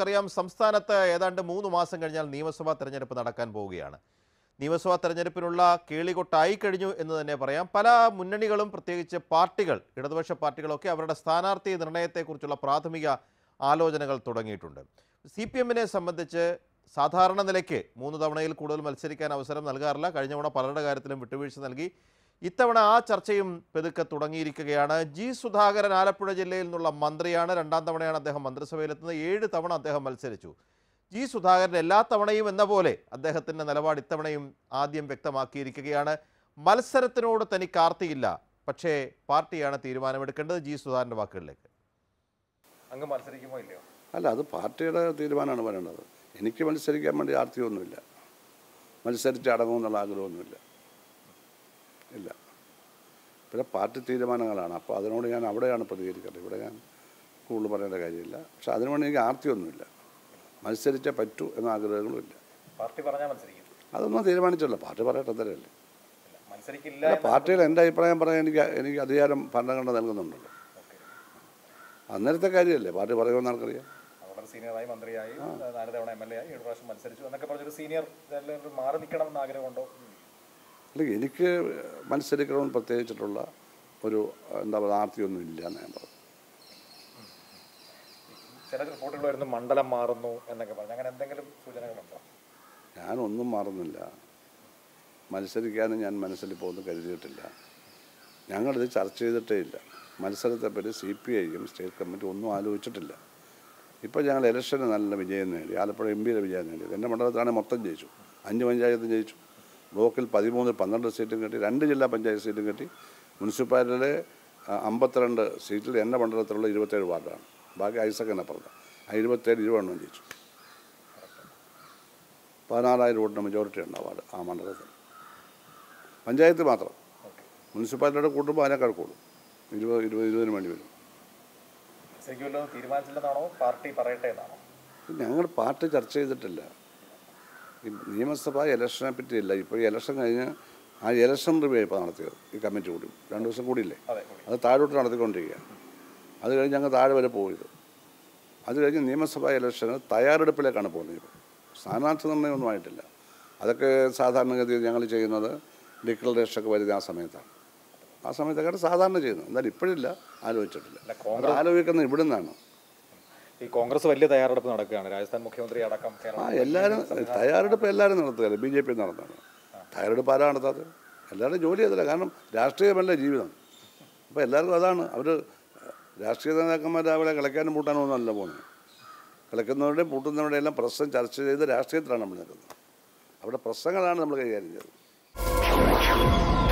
നമുക്കറിയാം സംസ്ഥാനത്ത് ഏതാണ്ട് മൂന്ന് മാസം കഴിഞ്ഞാൽ നിയമസഭാ തെരഞ്ഞെടുപ്പ് നടക്കാൻ പോവുകയാണ് നിയമസഭാ തെരഞ്ഞെടുപ്പിനുള്ള കേളികൊട്ടായി കഴിഞ്ഞു എന്ന് തന്നെ പറയാം പല മുന്നണികളും പ്രത്യേകിച്ച് പാർട്ടികൾ ഇടതുപക്ഷ പാർട്ടികളൊക്കെ അവരുടെ സ്ഥാനാർത്ഥി നിർണയത്തെക്കുറിച്ചുള്ള പ്രാഥമിക ആലോചനകൾ തുടങ്ങിയിട്ടുണ്ട് സി പി എമ്മിനെ സംബന്ധിച്ച് സാധാരണ നിലയ്ക്ക് മൂന്ന് തവണയിൽ കൂടുതൽ മത്സരിക്കാൻ അവസരം നൽകാറില്ല കഴിഞ്ഞ തവണ പലരുടെ കാര്യത്തിലും വിട്ടുവീഴ്ച നൽകി ഇത്തവണ ആ ചർച്ചയും പെതുക്കെ തുടങ്ങിയിരിക്കുകയാണ് ജി സുധാകരൻ ആലപ്പുഴ ജില്ലയിൽ നിന്നുള്ള മന്ത്രിയാണ് രണ്ടാം തവണയാണ് അദ്ദേഹം മന്ത്രിസഭയിലെത്തുന്നത് ഏഴ് തവണ അദ്ദേഹം മത്സരിച്ചു ജി സുധാകരൻ എല്ലാ തവണയും എന്ന പോലെ അദ്ദേഹത്തിൻ്റെ നിലപാട് ഇത്തവണയും ആദ്യം വ്യക്തമാക്കിയിരിക്കുകയാണ് മത്സരത്തിനോട് തനിക്ക് ആർത്തിയില്ല പക്ഷേ പാർട്ടിയാണ് തീരുമാനമെടുക്കേണ്ടത് ജി സുധാകരൻ്റെ വാക്കുകളിലേക്ക് അങ്ങ് മത്സരിക്കുമോ ഇല്ലയോ അല്ല അത് പാർട്ടിയുടെ തീരുമാനമാണ് പറയേണ്ടത് എനിക്ക് മത്സരിക്കാൻ വേണ്ടി ആർത്തിയൊന്നുമില്ല മത്സരിച്ച് അടങ്ങുമെന്നുള്ള ആഗ്രഹമൊന്നുമില്ല ഇല്ല പിന്നെ പാർട്ടി തീരുമാനങ്ങളാണ് അപ്പോൾ അതിനോട് ഞാൻ അവിടെയാണ് പ്രതികരിക്കേണ്ടത് ഇവിടെ ഞാൻ കൂടുതൽ പറയേണ്ട കാര്യമില്ല പക്ഷെ അതിനുവേണ്ടി എനിക്ക് ആർത്തിയൊന്നുമില്ല മത്സരിച്ചേ പറ്റൂ എന്ന ആഗ്രഹങ്ങളുമില്ല പാർട്ടി പറഞ്ഞാൽ മത്സരിക്കും അതൊന്നും തീരുമാനിച്ചല്ലോ പാർട്ടി പറയട്ടെ തരല്ലേ ഇല്ല, മത്സരിക്കില്ല അല്ല പാർട്ടിയിൽ എൻ്റെ അഭിപ്രായം പറയാൻ എനിക്ക് എനിക്ക് അധികാരം ഭരണഘടന നൽകുന്നുണ്ടല്ലോ അന്നേരത്തെ കാര്യമല്ലേ പാർട്ടി പറയുമെന്ന് ആർക്കറിയാം വളരെ സീനിയറായി മന്ത്രിയായി നാല് തവണ എം എൽ എ ആയി ഏഴ് പ്രാവശ്യം മത്സരിച്ചു എന്നൊക്കെ പറഞ്ഞൊരു സീനിയർ എല്ലാവരും മാറി നിൽക്കണം എന്ന് ആഗ്രഹമുണ്ടോ അല്ല എനിക്ക് മത്സരിക്കണമെന്ന് പ്രത്യേകിച്ചിട്ടുള്ള ഒരു എന്താ പറയുക ആർത്തിയൊന്നും ഇല്ല എന്ന് ഞാൻ പറഞ്ഞു ചില റിപ്പോർട്ടുകൾ വരുന്നു മണ്ഡലം മാറുന്നു എന്നൊക്കെ പറഞ്ഞു അങ്ങനെ എന്തെങ്കിലും സൂചനകളുണ്ടോ ഞാനൊന്നും മാറുന്നില്ല മത്സരിക്കാനും ഞാൻ മനസ്സിൽ പോകുന്നു കരുതിയിട്ടില്ല ഞങ്ങളിത് ചർച്ച ചെയ്തിട്ടേ ഇല്ല മത്സരത്തെപ്പറ്റി സി പി ഐയും സ്റ്റേറ്റ് കമ്മിറ്റി ഒന്നും ആലോചിച്ചിട്ടില്ല ഇപ്പോൾ ഞങ്ങൾ ഇലക്ഷന് നല്ല വിജയം നേടി ആലപ്പുഴ എം പിയുടെ വിജയം നേടി എൻ്റെ മണ്ഡലത്തിലാണെങ്കിൽ മൊത്തം ജയിച്ചു അഞ്ച് പഞ്ചായത്തും ജയിച്ചു ബ്ലോക്കിൽ പതിമൂന്ന് പന്ത്രണ്ട് സീറ്റും കിട്ടി രണ്ട് ജില്ലാ പഞ്ചായത്ത് സീറ്റും കിട്ടി മുനിസിപ്പാലിറ്റിയിലെ ആ, അമ്പത്തിരണ്ട് സീറ്റിൽ എൻ്റെ മണ്ഡലത്തിലുള്ള ഇരുപത്തേഴ് വാർഡാണ് ബാക്കി ഐസക്കന്നെ പറഞ്ഞ ആ ഇരുപത്തേഴ് ഇരുപതെണ്ണം ജയിച്ചു പതിനാറായിരം വോട്ടിന് മെജോറിറ്റി ഉണ്ട് ആ വാർഡ് ആ മണ്ഡലത്തിൽ പഞ്ചായത്ത് മാത്രം മുനിസിപ്പാലിറ്റിയുടെ കൂട്ടുമ്പോൾ അതിനേക്കാൾ കൂടും ഇരുപത് ഇരുപത് ഇരുപതിന് വേണ്ടി വരും മത്സരിക്കുമല്ലോ എന്ന് തീരുമാനിച്ചില്ലെന്നാണോ പാർട്ടി പറയട്ടെ എന്നാണോ ഞങ്ങൾ പാർട്ടി ചർച്ച ചെയ്തിട്ടില്ല ഈ നിയമസഭാ ഇലക്ഷനെ പറ്റിയില്ല ഇപ്പോൾ ഈ ഇലക്ഷൻ കഴിഞ്ഞ് ആ ഇലക്ഷൻ റിവ്യൂ ഇപ്പോൾ നടത്തിയത് ഈ കമ്മിറ്റി കൂടി രണ്ട് ദിവസം കൂടിയില്ലേ അതെ കൂടി അത് താഴോട്ട് നടത്തിക്കൊണ്ടിരിക്കുകയാണ് അത് കഴിഞ്ഞ് ഞങ്ങൾ താഴെ വരെ പോയത് അത് കഴിഞ്ഞ് നിയമസഭാ ഇലക്ഷന് തയ്യാറെടുപ്പിലേക്കാണ് പോകുന്നത് ഇപ്പോൾ സ്ഥാനാർത്ഥി നിർണ്ണയമൊന്നും ആയിട്ടില്ല അതൊക്കെ സാധാരണഗതിയിൽ ഞങ്ങൾ ചെയ്യുന്നത് ഡിക്ലറേഷനൊക്കെ വരുന്ന ആ സമയത്താണ് ആ സമയത്തൊക്കെ സാധാരണ ചെയ്യുന്നത് എന്നാലും ഇപ്പോഴില്ല ആലോചിച്ചിട്ടില്ല അല്ല, അത് ആലോചിക്കുന്നത് ഇവിടെ നിന്നാണ് ഈ കോൺഗ്രസ് വലിയ തയ്യാറെടുപ്പ് നടക്കുകയാണ് രാജസ്ഥാൻ മുഖ്യമന്ത്രി അടക്കം ആ കേരളം എല്ലാവരും തയ്യാറെടുപ്പ് എല്ലാവരും നടത്തുകയല്ലേ ബി ജെ പി നടത്തുന്നത് തയ്യാറെടുപ്പ് ആരാ നടത്താത്തത് എല്ലാവരും ജോലി ചെയ്തില്ല കാരണം രാഷ്ട്രീയമല്ല ജീവിതം അപ്പോൾ എല്ലാവർക്കും അതാണ് അവർ രാഷ്ട്രീയ നേതാക്കന്മാർ രാവിലെ കളിക്കാനും പൂട്ടാനും ഒന്നും അല്ല പോകുന്നത് കളിക്കുന്നവരുടെയും പൂട്ടുന്നവരുടെയും എല്ലാം പ്രശ്നം ചർച്ച ചെയ്ത് രാഷ്ട്രീയത്തിലാണ് നമ്മൾ നിൽക്കുന്നത് അവിടെ പ്രശ്നങ്ങളാണ് നമ്മൾ കൈകാര്യം ചെയ്തത്